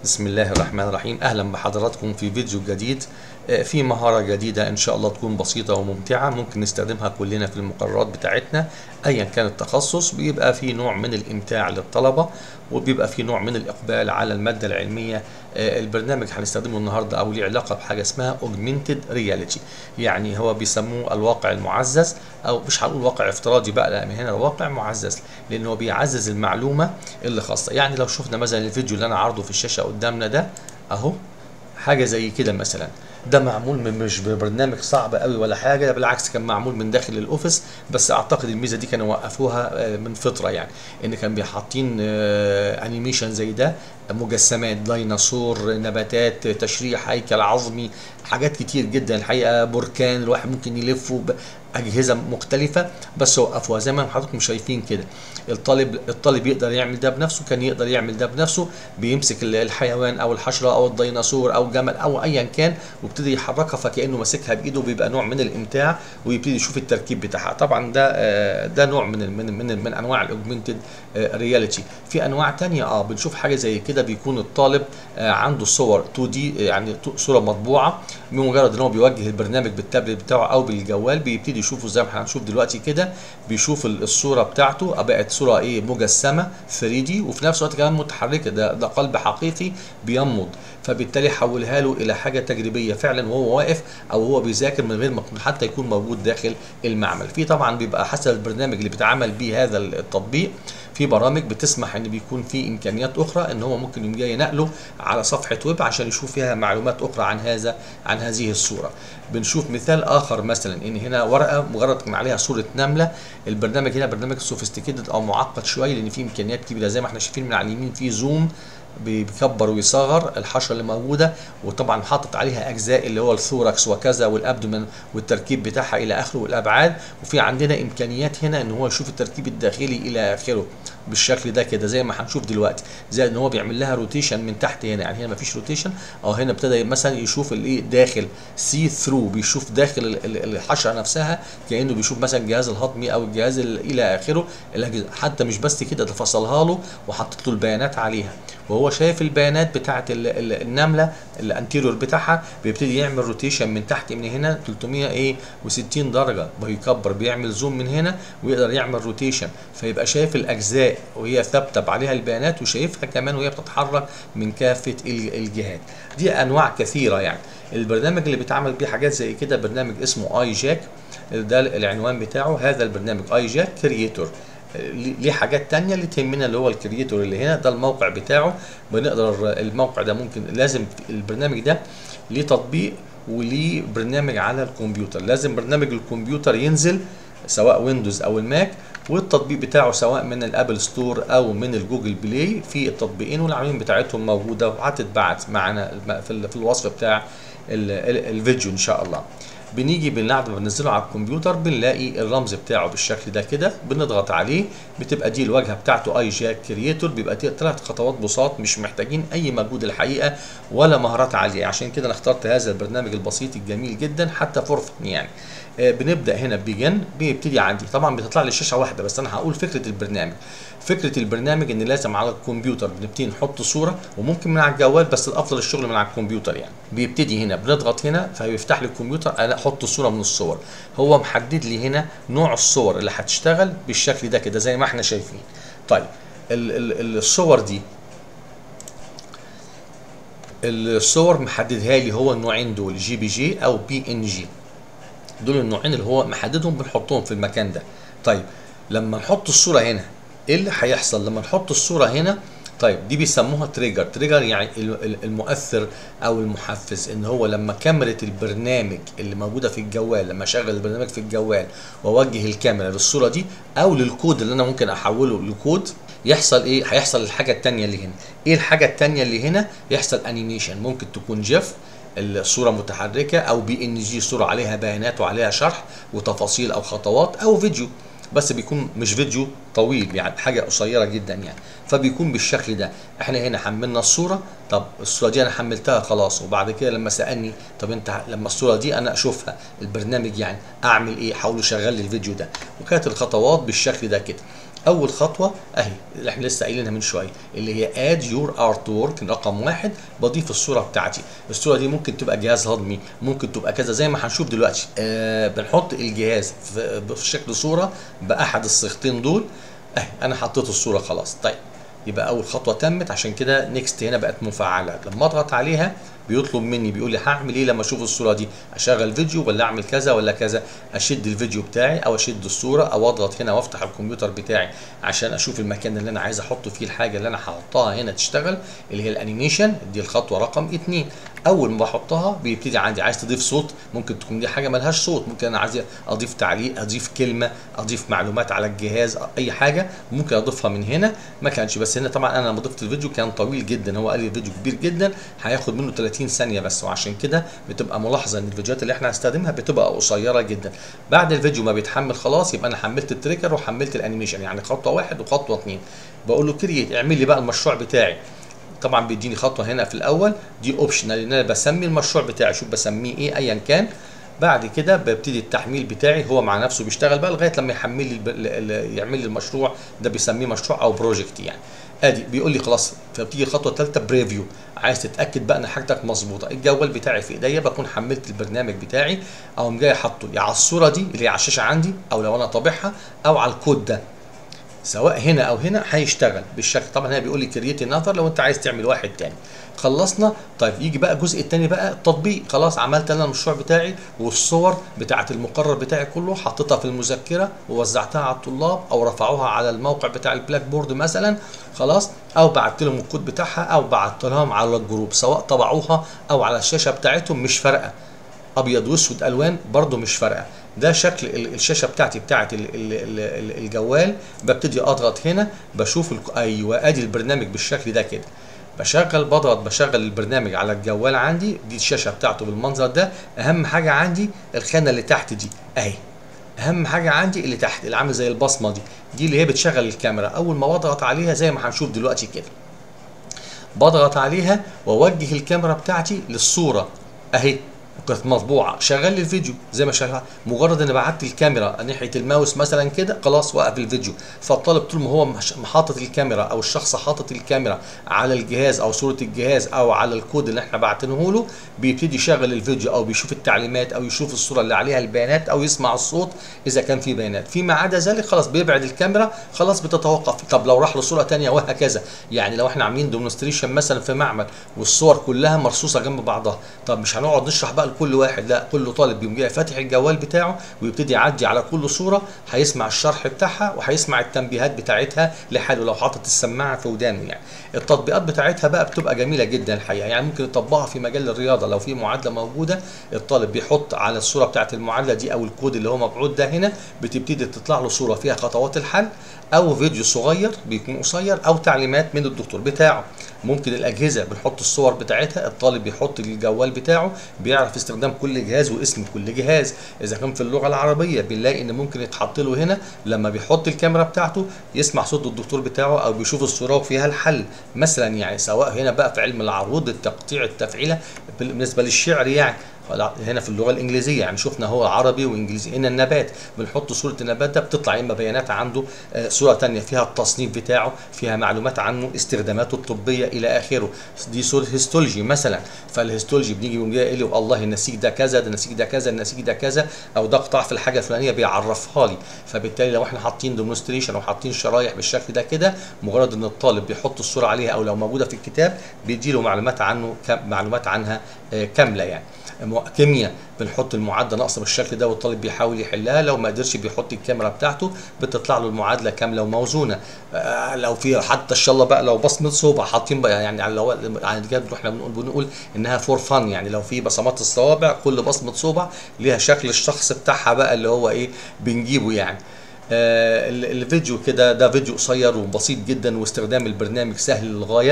بسم الله الرحمن الرحيم اهلا بحضراتكم في فيديو جديد آه، في مهارة جديدة ان شاء الله تكون بسيطة وممتعة ممكن نستخدمها كلنا في المقررات بتاعتنا ايا كان التخصص بيبقى في نوع من الامتاع للطلبة وبيبقى في نوع من الاقبال على المادة العلمية آه، البرنامج هنستخدمه النهاردة او ليه علاقة بحاجة اسمها augmented reality يعني هو بيسموه الواقع المعزز او مش هنقول واقع افتراضي بقى لا من هنا واقع معزز لان هو بيعزز المعلومة اللي خاصة يعني لو شفنا مثلا الفيديو اللي انا عارضه في الشاشة قدامنا ده اهو حاجه زي كده مثلا ده معمول من مش ببرنامج صعب قوي ولا حاجه ده بالعكس كان معمول من داخل الاوفيس بس اعتقد الميزه دي كانوا وقفوها آه، من فتره يعني ان كان بيحاطين آه، انيميشن زي ده مجسمات ديناصور نباتات تشريح هيكل عظمي حاجات كتير جدا الحقيقه بركان الواحد ممكن يلفه باجهزه مختلفه بس وقفوها زي ما حضراتكم شايفين كده الطالب الطالب يقدر يعمل ده بنفسه كان يقدر يعمل ده بنفسه بيمسك ال- الحيوان او الحشره او الديناصور او جمل او ايا كان ويبتدي يحركها فكانه ماسكها بايده بيبقى نوع من الامتاع ويبتدي يشوف التركيب بتاعها طبعا ده آه، ده نوع من ال- من من, من انواع الاوجمنتد رياليتي في انواع تانية اه بنشوف حاجه زي كده بيكون الطالب آه، عنده صور 2 دي يعني ت- صوره مطبوعه بمجرد ان هو بيوجه البرنامج بالتابلت بتاعه او بالجوال بيبتدي يشوفه زي ما هنشوف دلوقتي كده بيشوف ال- الصوره بتاعته بقت صوره ايه مجسمه 3 دي وفي نفس الوقت كمان متحركه ده ده قلب حقيقي بينبض فبالتالي حولها له الى حاجه تجريبيه فعلا وهو واقف او هو بيذاكر من غير ما حتى يكون موجود داخل المعمل في طبعا بيبقى حسب البرنامج اللي بيتعمل بيه هذا التطبيق في برامج بتسمح ان بيكون في امكانيات اخرى ان هو ممكن يقوم جاي نقله على صفحه ويب عشان يشوف فيها معلومات اخرى عن هذا عن هذه الصوره بنشوف مثال اخر مثلا ان هنا ورقه مجرد ما عليها صوره نمله البرنامج هنا برنامج سوفيستيكيتد او معقد شويه لان فيه امكانيات كبيره زي ما احنا شايفين من على اليمين في زوم بيكبر ويصغر الحشره اللي موجوده وطبعا حاطط عليها اجزاء اللي هو الثوركس وكذا والابدومن والتركيب بتاعها الى اخره والابعاد وفي عندنا امكانيات هنا ان هو يشوف التركيب الداخلي الى اخره بالشكل ده كده زي ما هنشوف دلوقتي زي ان هو بيعمل لها روتيشن من تحت هنا يعني هنا ما فيش روتيشن او هنا ابتدى مثلا يشوف الايه داخل سي ثرو بيشوف داخل ال- ال- الحشره نفسها كانه بيشوف مثلا الجهاز الهضمي او الجهاز ال- الى اخره الأجهزة. حتى مش بس كده ده فصلها له وحطت له البيانات عليها وهو شايف البيانات بتاعه ال- ال- النمله الانتيريور بتاعها بيبتدي يعمل روتيشن من تحت من هنا 300 ايه و60 درجه بيكبر بيعمل زوم من هنا ويقدر يعمل روتيشن فيبقى شايف الاجزاء وهي ثابته عليها البيانات وشايفها كمان وهي بتتحرك من كافه ال- الجهات دي انواع كثيره يعني البرنامج اللي بيتعمل بيه حاجات زي كده برنامج اسمه اي جاك ده العنوان بتاعه هذا البرنامج اي جاك كرييتور ليه حاجات تانية اللي تهمنا اللي هو الكرييتور اللي هنا ده الموقع بتاعه بنقدر الموقع ده ممكن لازم البرنامج ده ليه تطبيق وليه برنامج على الكمبيوتر لازم برنامج الكمبيوتر ينزل سواء ويندوز او الماك والتطبيق بتاعه سواء من الابل ستور او من الجوجل بلاي في التطبيقين والعناوين بتاعتهم موجوده وهتتبعت معانا في ال- في الوصف بتاع ال- ال- الفيديو ان شاء الله بنيجي بنلعب بننزله على الكمبيوتر بنلاقي الرمز بتاعه بالشكل ده كده بنضغط عليه بتبقى دي الواجهه بتاعته اي جاك كرييتور بيبقى ثلاث خطوات بساط مش محتاجين اي مجهود الحقيقه ولا مهارات عاليه عشان كده انا اخترت هذا البرنامج البسيط الجميل جدا حتى فور فن يعني آه، بنبدا هنا بيجن بيبتدي عندي طبعا بتطلع لي شاشه واحده بس انا هقول فكره البرنامج فكره البرنامج ان لازم على الكمبيوتر بنبتدي نحط صوره وممكن من على الجوال بس الافضل الشغل من على الكمبيوتر يعني بيبتدي هنا بنضغط هنا فيفتح لي الكمبيوتر انا احط صوره من الصور هو محدد لي هنا نوع الصور اللي هتشتغل بالشكل ده كده زي ما احنا شايفين طيب ال ال الصور دي الصور محددها لي هو النوعين دول جي بي جي او بي ان جي دول النوعين اللي هو محددهم بنحطهم في المكان ده طيب لما نحط الصوره هنا ايه اللي هيحصل لما نحط الصوره هنا طيب دي بيسموها تريجر تريجر يعني ال- ال- المؤثر او المحفز ان هو لما كاميرا البرنامج اللي موجوده في الجوال لما اشغل البرنامج في الجوال واوجه الكاميرا للصوره دي او للكود اللي انا ممكن احوله لكود يحصل ايه هيحصل الحاجه التانية اللي هنا ايه الحاجه التانية اللي هنا يحصل انيميشن ممكن تكون جيف الصورة متحركة أو بي إن جي صورة عليها بيانات وعليها شرح وتفاصيل أو خطوات أو فيديو بس بيكون مش فيديو طويل يعني حاجة قصيرة جدا يعني فبيكون بالشكل ده احنا هنا حملنا الصورة طب الصورة دي أنا حملتها خلاص وبعد كده لما سألني طب أنت لما الصورة دي أنا أشوفها البرنامج يعني أعمل إيه حاول شغل لي الفيديو ده وكانت الخطوات بالشكل ده كده اول خطوه اهي اللي احنا لسه قايلينها من شويه اللي هي اد يور ارت وورك رقم واحد بضيف الصوره بتاعتي الصوره دي ممكن تبقى جهاز هضمي ممكن تبقى كذا زي ما هنشوف دلوقتي آه بنحط الجهاز في, في شكل صوره باحد الصيغتين دول اهي انا حطيت الصوره خلاص طيب يبقى اول خطوه تمت عشان كده نيكست هنا بقت مفعله لما اضغط عليها بيطلب مني بيقول لي هعمل ايه لما اشوف الصوره دي اشغل فيديو ولا اعمل كذا ولا كذا اشد الفيديو بتاعي او اشد الصوره او اضغط هنا وافتح الكمبيوتر بتاعي عشان اشوف المكان اللي انا عايز احط فيه الحاجه اللي انا هحطها هنا تشتغل اللي هي الانيميشن دي الخطوه رقم اتنين اول ما بحطها بيبتدي عندي عايز تضيف صوت ممكن تكون دي حاجه ملهاش صوت ممكن انا عايز اضيف تعليق اضيف كلمه اضيف معلومات على الجهاز اي حاجه ممكن اضيفها من هنا ما كانش بس هنا طبعا انا لما ضفت الفيديو كان طويل جدا هو قال لي الفيديو كبير جدا هياخد منه 30 ثانيه بس وعشان كده بتبقى ملاحظه ان الفيديوهات اللي احنا هنستخدمها بتبقى قصيره جدا بعد الفيديو ما بيتحمل خلاص يبقى انا حملت التريكر وحملت الانيميشن يعني خطوه واحد وخطوه اثنين بقول له كرييت اعمل لي بقى المشروع بتاعي طبعا بيديني خطوه هنا في الاول دي اوبشنال ان انا بسمي المشروع بتاعي شوف بسميه ايه ايا كان بعد كده ببتدي التحميل بتاعي هو مع نفسه بيشتغل بقى لغايه لما يحمل لي الب... يعمل لي المشروع ده بيسميه مشروع او بروجكت يعني ادي بيقول لي خلاص فبتيجي الخطوه الثالثه بريفيو عايز تتاكد بقى ان حاجتك مظبوطه الجوال بتاعي في ايديا بكون حملت البرنامج بتاعي او جاي حاطه يا على الصوره دي اللي هي على الشاشه عندي او لو انا طابعها او على الكود ده سواء هنا او هنا هيشتغل بالشكل طبعا هنا بيقول لي كرييت انذر لو انت عايز تعمل واحد تاني خلصنا طيب يجي بقى الجزء الثاني بقى التطبيق خلاص عملت انا المشروع بتاعي والصور بتاعه المقرر بتاعي كله حطيتها في المذكره ووزعتها على الطلاب او رفعوها على الموقع بتاع البلاك بورد مثلا خلاص او بعت لهم الكود بتاعها او بعت لهم على الجروب سواء طبعوها او على الشاشه بتاعتهم مش فارقه ابيض واسود الوان برضو مش فارقه ده شكل الشاشه بتاعتي بتاعت الجوال ببتدي اضغط هنا بشوف ايوه ادي البرنامج بالشكل ده كده بشغل بضغط بشغل البرنامج على الجوال عندي دي الشاشه بتاعته بالمنظر ده اهم حاجه عندي الخانه اللي تحت دي اهي اهم حاجه عندي اللي تحت اللي عامل زي البصمه دي دي اللي هي بتشغل الكاميرا اول ما بضغط عليها زي ما هنشوف دلوقتي كده بضغط عليها واوجه الكاميرا بتاعتي للصوره اهي كانت مطبوعه شغل لي الفيديو زي ما شغال مجرد ان بعت الكاميرا ناحيه الماوس مثلا كده خلاص وقف الفيديو فالطالب طول ما هو حاطط الكاميرا او الشخص حاطط الكاميرا على الجهاز او صوره الجهاز او على الكود اللي احنا باعتينه له بيبتدي يشغل الفيديو او بيشوف التعليمات او يشوف الصوره اللي عليها البيانات او يسمع الصوت اذا كان في بيانات فيما عدا ذلك خلاص بيبعد الكاميرا خلاص بتتوقف طب لو راح لصوره ثانيه وهكذا يعني لو احنا عاملين ديمونستريشن مثلا في معمل والصور كلها مرصوصه جنب بعضها طب مش هنقعد نشرح بقى لكل واحد لا كل طالب بيقوم جاي فاتح الجوال بتاعه ويبتدي يعدي على كل صوره هيسمع الشرح بتاعها وهيسمع التنبيهات بتاعتها لحاله لو حاطط السماعه في ودانه يعني التطبيقات بتاعتها بقى بتبقى جميله جدا الحقيقه يعني ممكن يطبقها في مجال الرياضه لو في معادله موجوده الطالب بيحط على الصوره بتاعت المعادله دي او الكود اللي هو مبعوث ده هنا بتبتدي تطلع له صوره فيها خطوات الحل او فيديو صغير بيكون قصير او تعليمات من الدكتور بتاعه ممكن الاجهزه بنحط الصور بتاعتها الطالب بيحط الجوال بتاعه بيعرف استخدام كل جهاز واسم كل جهاز اذا كان في اللغه العربيه بنلاقي ان ممكن يتحط له هنا لما بيحط الكاميرا بتاعته يسمع صوت الدكتور بتاعه او بيشوف الصوره وفيها الحل مثلا يعني سواء هنا بقى في علم العروض التقطيع التفعيله بالنسبه للشعر يعني هنا في اللغه الانجليزيه يعني شفنا هو عربي وانجليزي هنا النبات بنحط صوره النبات ده بتطلع اما بيانات عنده آه صوره ثانيه فيها التصنيف بتاعه فيها معلومات عنه استخداماته الطبيه الى اخره دي صوره هيستولوجي مثلا فالهيستولوجي بنيجي يقوم جاي لي والله النسيج ده كذا ده النسيج ده كذا النسيج ده كذا او ده قطاع في الحاجه الفلانيه بيعرفها لي فبالتالي لو احنا حاطين ديمونستريشن او حاطين شرايح بالشكل ده كده مجرد ان الطالب بيحط الصوره عليها او لو موجوده في الكتاب بيدي له معلومات عنه معلومات عنها آه كامله يعني كيمياء بنحط المعادله ناقصه بالشكل ده والطالب بيحاول يحلها لو ما قدرش بيحط الكاميرا بتاعته بتطلع له المعادله كامله وموزونه آه لو في حتى ان شاء الله بقى لو بصمه صوبع حاطين بقى يعني على لو يعني احنا بنقول بنقول انها فور فن يعني لو في بصمات الصوابع كل بصمه صوبع ليها شكل الشخص بتاعها بقى اللي هو ايه بنجيبه يعني آه الفيديو كده ده فيديو قصير وبسيط جدا واستخدام البرنامج سهل للغايه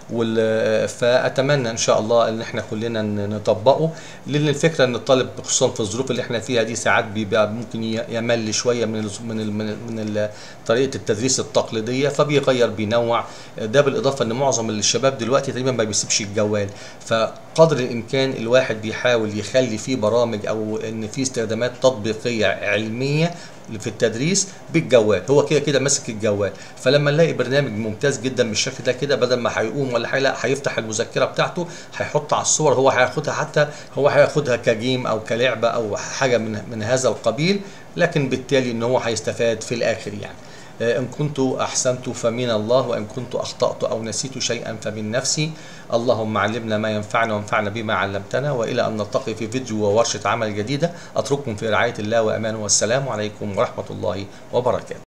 وال- فاتمنى ان شاء الله ان احنا كلنا ن- نطبقه لان الفكره ان الطالب خصوصا في الظروف اللي احنا فيها دي ساعات بيبقى ممكن ي- يمل شويه من ال من ال من, ال من ال طريقه التدريس التقليديه فبيغير بينوع ده بالاضافه ان معظم الشباب دلوقتي تقريبا ما بيسيبش الجوال فقدر الامكان الواحد بيحاول يخلي فيه برامج او ان في استخدامات تطبيقيه علميه في التدريس بالجوال هو كده كده ماسك الجوال فلما نلاقي برنامج ممتاز جدا بالشكل ده كده بدل ما هيقوم ولا حاجه لا هيفتح المذكره بتاعته هيحط على الصور هو هياخدها حتى هو هياخدها كجيم او كلعبه او حاجه من من هذا القبيل لكن بالتالي ان هو هيستفاد في الاخر يعني آه، إن كنت أحسنت فمن الله وإن كنت أخطأت أو نسيت شيئا فمن نفسي اللهم علمنا ما ينفعنا وانفعنا بما علمتنا وإلى أن نلتقي في فيديو وورشة عمل جديدة أترككم في رعاية الله وأمانه والسلام عليكم ورحمة الله وبركاته